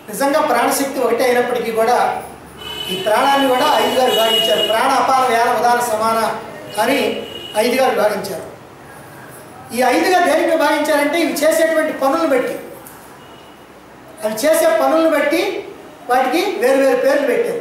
నిజంగా ప్రాణశక్తి ఒకటే అయినప్పటికీ కూడా ఈ ప్రాణాన్ని కూడా ఐదుగా విభాగించారు ప్రాణ అపాన వ్యాన ఉదాన సమాన అని ఐదుగా విభాగించారు ఈ ఐదుగా దేనికి విభాగించారంటే ఇవి చేసేటువంటి పనులను బట్టి అవి చేసే పనులను బట్టి వాటికి వేరు వేరు పేర్లు పెట్టారు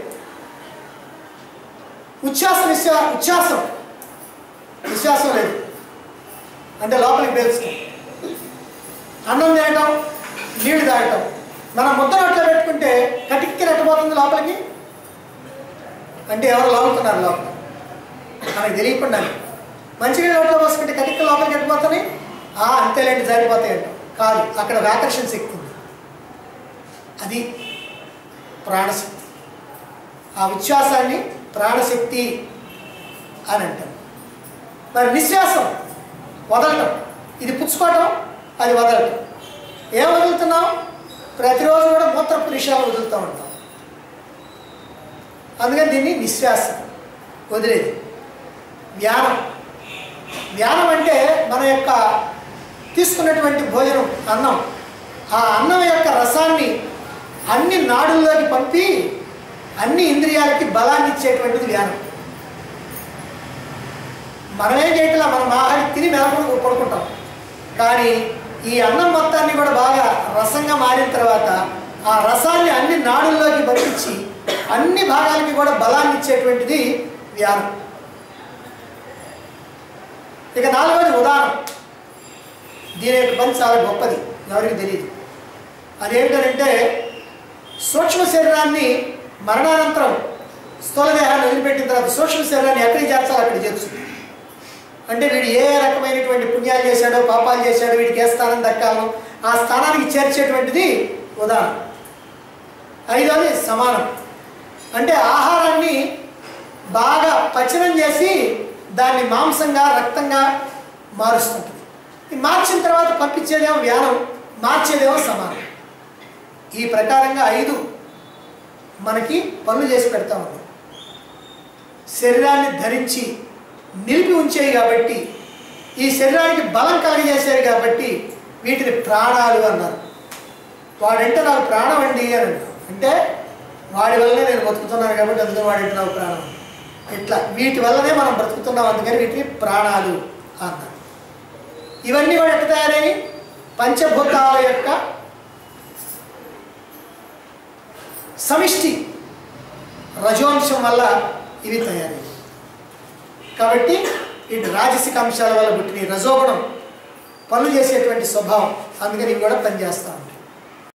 ఉచ్ఛ్వాస నిశ్వా ఉచ్ఛ్వాసం విశ్వాసం లేదు అంటే లోపలికి పేల్చుకో అన్నం తినటం నీళ్లు తాగటం మనం ముద్ద నోట్లో పెట్టుకుంటే కటిక్కి రెట్టబోతుంది లోపలికి అంటే ఎవరు లాగుతున్నారు లోపల మనకు తెలియకుండా మంచినీళ్ళు నోట్లో పోసుకుంటే కటిక్కి లోపలికి ఎట్టిపోతున్నాయి ఆ అంతేలేంటి జారిపోతాయి అంటాం కాదు అక్కడ ఒక ఆకర్షణ శక్తి ఉంది అది ప్రాణశక్తి ఆ ఉచ్ఛ్వాసాన్ని ప్రాణశక్తి అని అంటాం మరి నిశ్వాసం వదలటం ఇది పుచ్చుకోవటం అది వదలటం ఏం వదులుతున్నాం ప్రతిరోజు కూడా మూత్రపు విషయాలు వదులుతూ ఉంటాం అందుకని దీన్ని నిశ్వాసం వదిలేది ధ్యానం ధ్యానం అంటే మన యొక్క తీసుకున్నటువంటి భోజనం అన్నం ఆ అన్నం యొక్క రసాన్ని అన్ని నాడుల్లోకి పంపి అన్ని ఇంద్రియాలకి బలాన్ని ఇచ్చేటువంటిది ధ్యానం మనమేం చేయట్లా మనం ఆహారం తిని మెలకొని పడుకుంటాం కానీ ఈ అన్నం మొత్తాన్ని కూడా బాగా రసంగా మారిన తర్వాత ఆ రసాన్ని అన్ని నాడుల్లోకి పంపించి అన్ని భాగాలకి కూడా బలాన్ని ఇచ్చేటువంటిది ధ్యానం ఇక నాలుగోది ఉదాహరణ దీని యొక్క పని చాలా గొప్పది ఎవరికి తెలియదు అదేంటంటే సూక్ష్మ శరీరాన్ని మరణానంతరం స్థూల దేహాన్ని వదిలిపెట్టిన తర్వాత సూక్ష్మ శరీరాన్ని ఎక్కడికి చేర్చాలో అక్కడికి చేర్చుతుంది అంటే వీడు ఏ రకమైనటువంటి పుణ్యాలు చేశాడో పాపాలు చేశాడో వీడికి ఏ స్థానం దక్కాలో ఆ స్థానానికి చేర్చేటువంటిది ఉదాహరణ ఐదవది సమానం అంటే ఆహారాన్ని బాగా పచనం చేసి దాన్ని మాంసంగా రక్తంగా మారుస్తుంటుంది ఈ మార్చిన తర్వాత పంపించేదేమో వ్యానం మార్చేదేమో సమానం ఈ ప్రకారంగా ఐదు మనకి పనులు చేసి పెడతా ఉంది శరీరాన్ని ధరించి నిలిపి ఉంచేవి కాబట్టి ఈ శరీరానికి బలం కలగజేసేవి కాబట్టి వీటిని ప్రాణాలు అన్నారు వాడంటే నాకు ప్రాణం అండి అని అంటారు అంటే వాడి వల్లనే నేను బతుకుతున్నాను కాబట్టి అందుకని వాడంటే నాకు ప్రాణం ఇట్లా వీటి వల్లనే మనం బ్రతుకుతున్నాం అందుకని వీటిని ప్రాణాలు అన్నారు ఇవన్నీ కూడా ఎట్లా తయారయ్యి పంచభూతాల యొక్క సమిష్టి రజోంశం వల్ల ఇవి తయారయ్యాయి కాబట్టి ఇటు రాజసిక అంశాల వల్ల పుట్టిన ఈ రజోగుణం పనులు చేసేటువంటి స్వభావం అందుకని ఇవి కూడా పనిచేస్తాం